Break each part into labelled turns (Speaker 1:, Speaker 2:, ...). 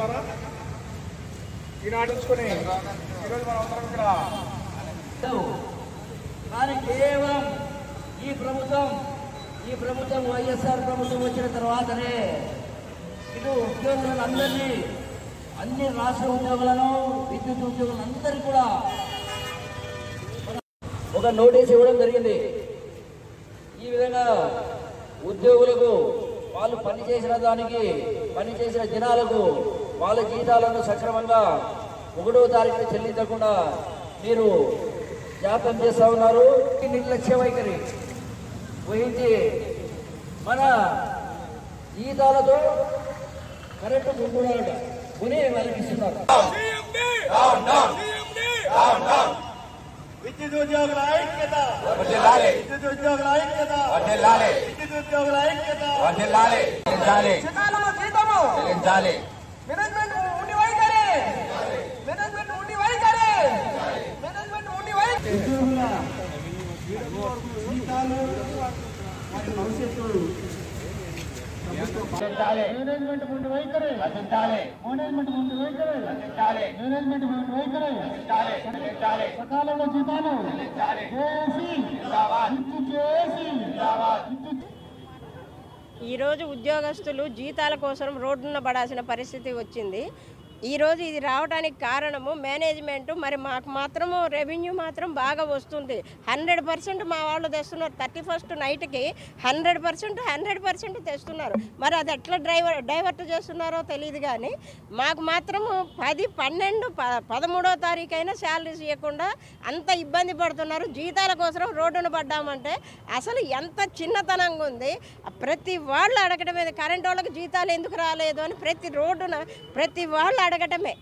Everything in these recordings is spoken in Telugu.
Speaker 1: సోదరులారా ఈనాడు ఉంచుకొని ఈరోజు మనం అందరం ఇక్కడ
Speaker 2: కానీ కేవలం ఈ ప్రభుత్వం ఈ ప్రభుత్వం వైఎస్ఆర్ ప్రభుత్వం వచ్చిన తర్వాతనే ఇటు ఉద్యోగులందరినీ అన్ని రాష్ట్ర ఉద్యోగులను విద్యుత్ ఉద్యోగులందరికీ కూడా ఒక నోటీస్ ఇవ్వడం జరిగింది ఈ విధంగా ఉద్యోగులకు వాళ్ళు పని చేసిన దానికి పని చేసిన దినాలకు వాళ్ళ జీతాలను సక్రమంగా ఒకటో తారీఖు చెల్లించకుండా మీరు జాప్యం చేస్తా ఉన్నారు ఈ నిర్లక్ష్య వైఖరి వహించి మన జీతాలతో కరెంటు కొనుగోలు కొని వాళ్ళకి ఇస్తున్నారు
Speaker 3: విద్యుత్ ఉద్యోగుల ఐక్యత
Speaker 4: వర్ధిల్లాలి
Speaker 3: విద్యుత్ ఉద్యోగుల ఐక్యత
Speaker 4: వర్ధిల్లాలి
Speaker 3: విద్యుత్ ఉద్యోగుల ఐక్యత
Speaker 4: వర్ధిల్లాలి చెల్లించాలి
Speaker 3: జీతాలము జీతము
Speaker 4: చెల్లించాలి
Speaker 3: మేనేజ్మెంట్ ఉండి వైఖరి మేనేజ్మెంట్ ఉండి వైఖరి మేనేజ్మెంట్ ఉండి వైఖరి
Speaker 4: చెల్లించాలి
Speaker 1: మేనేజ్మెంట్ ముందు వైఖరి
Speaker 4: రచించాలి
Speaker 1: మేనేజ్మెంట్ ముందు వైఖరి
Speaker 4: రచించాలి
Speaker 1: మేనేజ్మెంట్ ముందు వైఖరి
Speaker 4: చెల్లించాలి చెల్లించాలి
Speaker 1: సకాలంలో జీతాలు చేసి ఇచ్చి చేసి ఇచ్చి
Speaker 5: ఈరోజు ఉద్యోగస్తులు జీతాల కోసం రోడ్డున పడాల్సిన పరిస్థితి వచ్చింది ఈరోజు ఇది రావడానికి కారణము మేనేజ్మెంట్ మరి మాకు మాత్రము రెవెన్యూ మాత్రం బాగా వస్తుంది హండ్రెడ్ పర్సెంట్ మా వాళ్ళు తెస్తున్నారు థర్టీ ఫస్ట్ నైట్కి హండ్రెడ్ పర్సెంట్ హండ్రెడ్ పర్సెంట్ తెస్తున్నారు మరి అది ఎట్లా డ్రైవర్ డైవర్ట్ చేస్తున్నారో తెలియదు కానీ మాకు మాత్రము పది పన్నెండు ప పదమూడో తారీఖు అయినా శాలరీస్ ఇవ్వకుండా అంత ఇబ్బంది పడుతున్నారు జీతాల కోసం రోడ్డున పడ్డామంటే అసలు ఎంత చిన్నతనంగా ఉంది ప్రతి వాళ్ళు అడగటమే కరెంట్ వాళ్ళకి జీతాలు ఎందుకు రాలేదు అని ప్రతి రోడ్డున ప్రతి వాళ్ళు అడగటమే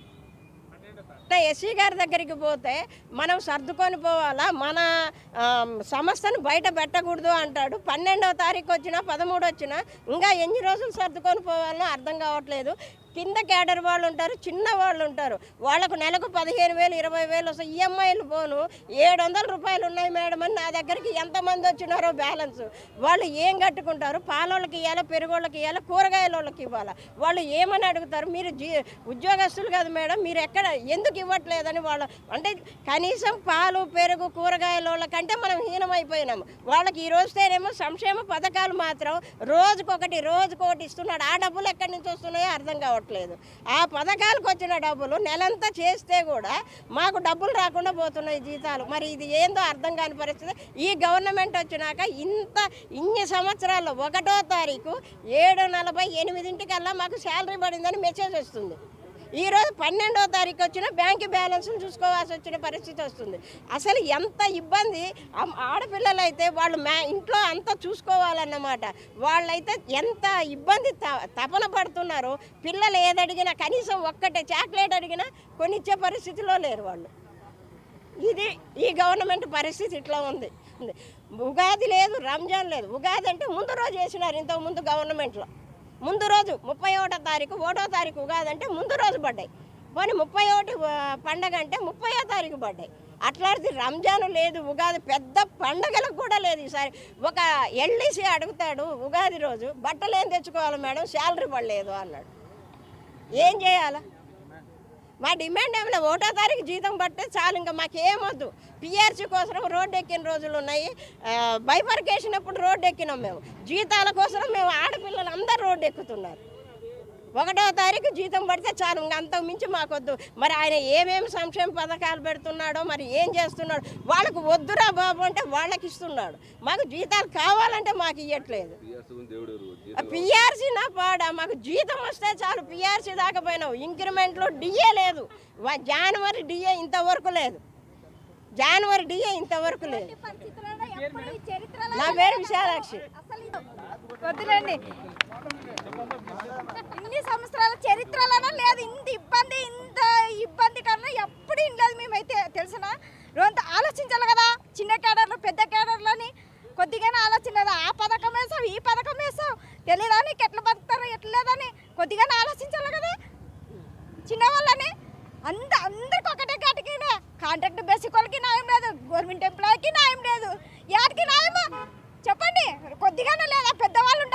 Speaker 5: ఎస్సీ గారి దగ్గరికి పోతే మనం సర్దుకొని పోవాలా మన ఆ, సంస్థను బయట పెట్టకూడదు అంటాడు పన్నెండవ తారీఖు వచ్చినా పదమూడు వచ్చినా ఇంకా ఎన్ని రోజులు సర్దుకొని పోవాలో అర్థం కావట్లేదు కింద కేడర్ వాళ్ళు ఉంటారు చిన్న వాళ్ళు ఉంటారు వాళ్ళకు నెలకు పదిహేను వేలు ఇరవై వేలు వస్తాయి ఈఎంఐలు పోను ఏడు వందల రూపాయలు ఉన్నాయి మేడం అని నా దగ్గరికి ఎంతమంది వచ్చినారో బ్యాలెన్స్ వాళ్ళు ఏం కట్టుకుంటారు పాలోళ్ళకి ఇవ్వాలి పెరుగోళ్ళకి ఇవ్వాలి కూరగాయల వాళ్ళకి ఇవ్వాలి వాళ్ళు ఏమని అడుగుతారు మీరు జీ ఉద్యోగస్తులు కాదు మేడం మీరు ఎక్కడ ఎందుకు ఇవ్వట్లేదని వాళ్ళు అంటే కనీసం పాలు పెరుగు కూరగాయల వాళ్ళకంటే మనం హీనమైపోయినాము వాళ్ళకి ఈ రోజుతేనేమో సంక్షేమ పథకాలు మాత్రం రోజుకొకటి రోజుకొకటి ఇస్తున్నాడు ఆ డబ్బులు ఎక్కడి నుంచి వస్తున్నాయో అర్థం కావట్లేదు ఆ పథకాలకు వచ్చిన డబ్బులు నెలంతా చేస్తే కూడా మాకు డబ్బులు రాకుండా పోతున్నాయి జీతాలు మరి ఇది ఏందో అర్థం కాని పరిస్థితి ఈ గవర్నమెంట్ వచ్చినాక ఇంత ఇన్ని సంవత్సరాల్లో ఒకటో తారీఖు ఏడు నలభై ఎనిమిదింటికల్లా మాకు శాలరీ పడిందని మెసేజ్ వస్తుంది ఈ రోజు పన్నెండో తారీఖు వచ్చిన బ్యాంక్ బ్యాలెన్స్ చూసుకోవాల్సి వచ్చిన పరిస్థితి వస్తుంది అసలు ఎంత ఇబ్బంది ఆ- ఆడపిల్లలు అయితే వాళ్ళు మ్యా ఇంట్లో అంతా చూసుకోవాలన్నమాట వాళ్ళైతే ఎంత ఇబ్బంది త- తపన పడుతున్నారో పిల్లలు ఏదడిగినా కనీసం ఒక్కటే చాక్లెట్ అడిగినా కొనిచ్చే పరిస్థితిలో లేరు వాళ్ళు ఇది ఈ గవర్నమెంట్ పరిస్థితి ఇట్లా ఉంది ఉంది. ఉగాది లేదు రంజాన్ లేదు ఉగాది అంటే ముందు రోజు వేసినారు ఇంతకు ముందు గవర్నమెంట్లో ముందు రోజు ముప్పై ఒకటో తారీఖు ఒకటో తారీఖు ఉగాది అంటే ముందు రోజు పడ్డాయి పోనీ ముప్పై ఒకటి ఆ, పండగ అంటే ముప్పయో తారీఖు పడ్డాయి అట్లాంటిది రంజాన్ లేదు ఉగాది పెద్ద పండగలకు కూడా లేదు ఈసారి ఒక ఎల్డీసీ అడుగుతాడు ఉగాది రోజు బట్టలు ఏం తెచ్చుకోవాలి మేడం శాలరీ పడలేదు అన్నాడు ఏం చేయాలా మా డిమాండ్ ఏమైనా ఒకటో తారీఖు జీతం పడితే చాలు ఇంకా మాకేమొద్దు పిఆర్సీ కోసం రోడ్డు ఎక్కిన రోజులు ఉన్నాయి బైఫర్కేషన్ అప్పుడు రోడ్డు ఎక్కినాం మేము జీతాల కోసం మేము ఆడపిల్లలు అందరూ రోడ్డు ఎక్కుతున్నారు ఒకటో తారీఖు జీతం పడితే చాలు ఇంక అంతకు మించి మాకొద్దు మరి ఆయన ఏమేమి సంక్షేమ పథకాలు పెడుతున్నాడో మరి ఏం చేస్తున్నాడు వాళ్ళకు వద్దురా బాబు అంటే వాళ్ళకి ఇస్తున్నాడు మాకు జీతాలు కావాలంటే మాకు ఇవ్వట్లేదు పిఆర్సీ నా పాడా మాకు జీతం వస్తే చాలు పిఆర్సీ దాకా పోయినావు ఇంక్రిమెంట్లో డిఏ లేదు వా- జనవరి డిఏ ఇంతవరకు లేదు జనవరి డిఏ ఇంతవరకు లేదు నా పేరు విశాలాక్షి
Speaker 6: వద్దులేండి ఇన్ని సంవత్సరాల చరిత్రలోనే లేదు ఇంత ఇబ్బంది ఇంత ఇబ్బంది కన్నా ఎప్పుడు ఇంలేదు మేమైతే తెలిసిన రోజంతా ఆలోచించాలి కదా చిన్న కేడర్లు పెద్ద కేడర్లని కొద్దిగానే ఆలోచన లేదా ఆ పథకం వేసావు ఈ పథకం వేసావు తెలియదా నీకు ఎట్లా బతుకుతారో ఎట్లా లేదని కొద్దిగానే ఆలోచించాలి కదా చిన్న వాళ్ళని అంద అందరికి ఒకటే కేటగిరీ కాంట్రాక్ట్ బేసిక్ వాళ్ళకి న్యాయం లేదు గవర్నమెంట్ ఎంప్లాయీకి న్యాయం లేదు ఎవరికి న్యాయము చెప్పండి కొద్దిగానే లేదా పెద్దవాళ్ళు